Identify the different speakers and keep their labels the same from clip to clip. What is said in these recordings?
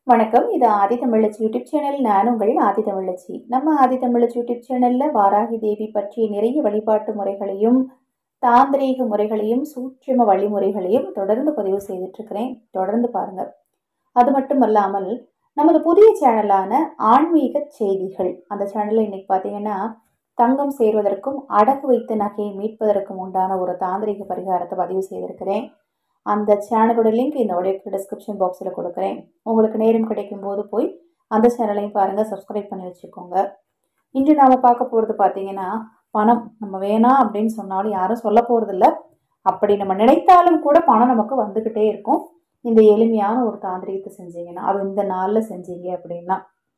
Speaker 1: வணக்கம் இது ஆதி தமிழச்சி YouTube channel நான் உங்களின் ஆதி தமிழச்சி நம்ம ஆதி தமிழச்சி யூடியூப் சேனல்ல வாராகி தேவி பற்றிய நிறைய வழிபாட்டு முறைகளையும் தாந்திரீக முறைகளையும் சூட்சும வழிமுறைகளையும் தொடர்ந்து பதிவு செய்துட்டு இருக்கிறேன் தொடர்ந்து பாருங்க அது மட்டும் அல்லாமல் நமது புதிய சேனலான ஆன்மீக செய்திகள் அந்த சேனல்ல இன்னைக்கு பார்த்தீங்கன்னா தங்கம் சேர்வதற்கும் அடகு வைத்த நகையை மீட்பதற்கும் உண்டான ஒரு தாந்திரிக பரிகாரத்தை பதிவு செய்திருக்கிறேன் அந்த சேனலோட லிங்க் இந்த ஆடியோக்கு டிஸ்கிரிப்ஷன் பாக்ஸில் கொடுக்குறேன் உங்களுக்கு நேரம் கிடைக்கும் போது போய் அந்த சேனலையும் பாருங்கள் சப்ஸ்கிரைப் பண்ணி வச்சுக்கோங்க இன்று நாம் பார்க்க போகிறது பார்த்தீங்கன்னா பணம் நம்ம வேணாம் அப்படின்னு சொன்னாலும் யாரும் சொல்ல போகிறதில்ல அப்படி நம்ம நினைத்தாலும் கூட பணம் நமக்கு வந்துக்கிட்டே இருக்கும் இந்த எளிமையான ஒரு தாந்திரிகத்தை செஞ்சீங்கன்னா அது இந்த நாளில் செஞ்சீங்க அப்படின்னா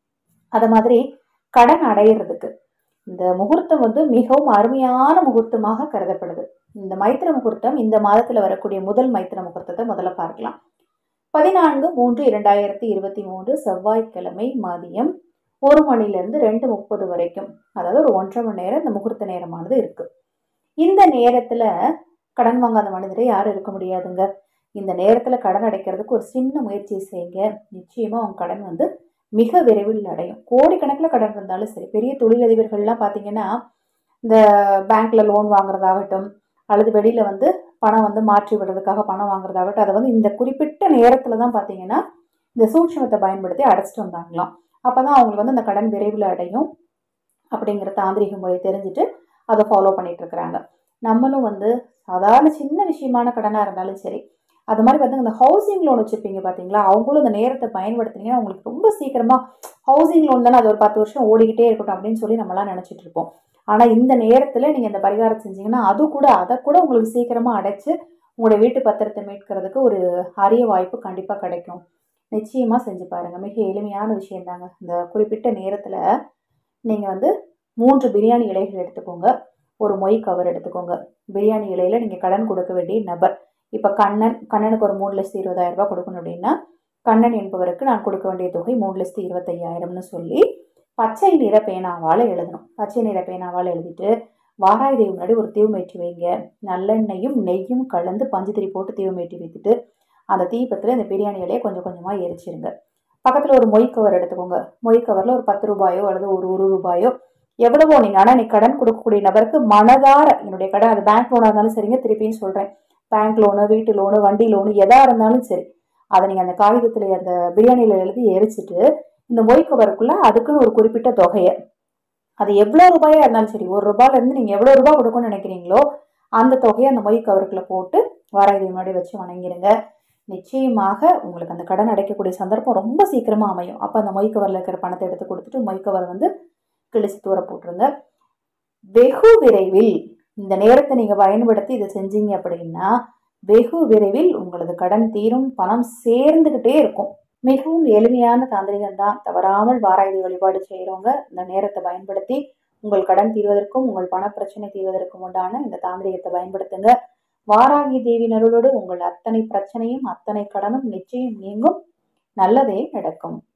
Speaker 1: அது மாதிரி கடன் அடையிறதுக்கு இந்த முகூர்த்தம் வந்து மிகவும் அருமையான முகூர்த்தமாக கருதப்படுது இந்த மைத்திர முகூர்த்தம் இந்த மாதத்தில் வரக்கூடிய முதல் மைத்திர முகூர்த்தத்தை முதல்ல பார்க்கலாம் பதினான்கு மூன்று இரண்டாயிரத்தி இருபத்தி மூன்று செவ்வாய்க்கிழமை மதியம் ஒரு மணிலேருந்து ரெண்டு முப்பது வரைக்கும் அதாவது ஒரு ஒன்றரை மணி நேரம் இந்த முகூர்த்த நேரமானது இருக்கு இந்த நேரத்தில் கடன் வாங்காத மனிதரை யாரும் இருக்க முடியாதுங்க இந்த நேரத்தில் கடன் அடைக்கிறதுக்கு ஒரு சின்ன முயற்சியை செய்யுங்க நிச்சயமாக உங்க கடன் வந்து மிக விரைவில் அடையும் கோடிக்கணக்கில் கடன் இருந்தாலும் சரி பெரிய தொழிலதிபர்கள்லாம் பார்த்தீங்கன்னா இந்த பேங்க்ல லோன் வாங்குறதாகட்டும் அல்லது வெளியில் வந்து பணம் வந்து மாற்றி விடுறதுக்காக பணம் வாங்குறதாகட்டும் அதை வந்து இந்த குறிப்பிட்ட நேரத்தில் தான் பார்த்தீங்கன்னா இந்த சூட்சமத்தை பயன்படுத்தி அடைச்சிட்டு வந்தாங்களாம் அப்போ தான் அவங்களுக்கு வந்து இந்த கடன் விரைவில் அடையும் அப்படிங்கிற தாந்திரிக முறை தெரிஞ்சுட்டு அதை ஃபாலோ பண்ணிட்டு இருக்கிறாங்க நம்மளும் வந்து சாதாரண சின்ன விஷயமான கடனாக இருந்தாலும் சரி அது மாதிரி வந்து இந்த ஹவுசிங் லோன் வச்சுருப்பீங்க பார்த்தீங்களா அவங்களும் இந்த நேரத்தை பயன்படுத்துனீங்கன்னா அவங்களுக்கு ரொம்ப சீக்கிரமாக ஹவுசிங் லோன் தானே அது ஒரு பத்து வருஷம் ஓடிக்கிட்டே இருக்கட்டும் அப்படின்னு சொல்லி நம்மளாம் நினச்சிட்டு இருப்போம் ஆனால் இந்த நேரத்தில் நீங்கள் இந்த பரிகாரம் செஞ்சீங்கன்னா அது கூட அதை கூட உங்களுக்கு சீக்கிரமாக அடைச்சு உங்களுடைய வீட்டு பத்திரத்தை மீட்கிறதுக்கு ஒரு அரிய வாய்ப்பு கண்டிப்பாக கிடைக்கும் நிச்சயமாக செஞ்சு பாருங்கள் மிக எளிமையான விஷயந்தாங்க இந்த குறிப்பிட்ட நேரத்தில் நீங்கள் வந்து மூன்று பிரியாணி இலைகள் எடுத்துக்கோங்க ஒரு மொய் கவர் எடுத்துக்கோங்க பிரியாணி இலையில் நீங்கள் கடன் கொடுக்க வேண்டிய நபர் இப்போ கண்ணன் கண்ணனுக்கு ஒரு மூணு லட்சத்து இருபதாயிரம் ரூபாய் கொடுக்கணும் அப்படின்னா கண்ணன் என்பவருக்கு நான் கொடுக்க வேண்டிய தொகை மூணு லட்சத்து இருபத்தையாயிரம்னு சொல்லி பச்சை நிற பேனாவால் எழுதணும் பச்சை நிற பேனாவால் எழுதிட்டு வாராய் தேவி முன்னாடி ஒரு தீவுமேற்றி வைங்க நல்லெண்ணெயும் நெய்யும் கலந்து பஞ்சுத்திரி போட்டு தீவுமேற்றி வைத்துட்டு அந்த தீபத்தில் இந்த பிரியாணி இலையை கொஞ்சம் கொஞ்சமாக எரிச்சிருங்க பக்கத்தில் ஒரு மொய் கவர் எடுத்துக்கோங்க மொய் கவரில் ஒரு பத்து ரூபாயோ அல்லது ஒரு ஒரு ரூபாயோ எவ்வளவோ நீங்கள் ஆனால் நீ கடன் கொடுக்கக்கூடிய நபருக்கு மனதார என்னுடைய கடன் அது பேங்க் லோனாக இருந்தாலும் சரிங்க திருப்பியும் சொல்கிறேன் பேங்க் லோனு வீட்டு லோனு வண்டி லோனு எதாக இருந்தாலும் சரி அதை நீங்கள் அந்த காகிதத்தில் அந்த பிரியாணியில் எழுதி எரிச்சிட்டு இந்த மொய் கவருக்குள்ளே அதுக்குன்னு ஒரு குறிப்பிட்ட தொகையை அது எவ்வளோ ரூபாயாக இருந்தாலும் சரி ஒரு ரூபாயிலேருந்து நீங்கள் எவ்வளோ ரூபாய் கொடுக்கணும்னு நினைக்கிறீங்களோ அந்த தொகையை அந்த மொய் கவருக்குள்ளே போட்டு வாராய் முன்னாடி வச்சு வணங்கிடுங்க நிச்சயமாக உங்களுக்கு அந்த கடன் அடைக்கக்கூடிய சந்தர்ப்பம் ரொம்ப சீக்கிரமாக அமையும் அப்போ அந்த மொய் கவரில் இருக்கிற பணத்தை எடுத்து கொடுத்துட்டு மொய் கவர் வந்து கிழிச்சு தூர போட்டுருங்க வெகு விரைவில் இந்த நேரத்தை நீங்கள் பயன்படுத்தி இதை செஞ்சீங்க அப்படின்னா வெகு விரைவில் உங்களது கடன் தீரும் பணம் சேர்ந்துக்கிட்டே இருக்கும் மிகவும் எளிமையான தாந்திரிகம் தான் தவறாமல் வாராயுத வழிபாடு செய்கிறவங்க இந்த நேரத்தை பயன்படுத்தி உங்கள் கடன் தீர்வதற்கும் உங்கள் பண பிரச்சனை தீர்வதற்கும் உண்டான இந்த தாந்திரிகத்தை பயன்படுத்துங்க வாராகி தேவி நருளோடு உங்கள் அத்தனை பிரச்சனையும் அத்தனை கடனும் நிச்சயம் நீங்கும் நல்லதே நடக்கும்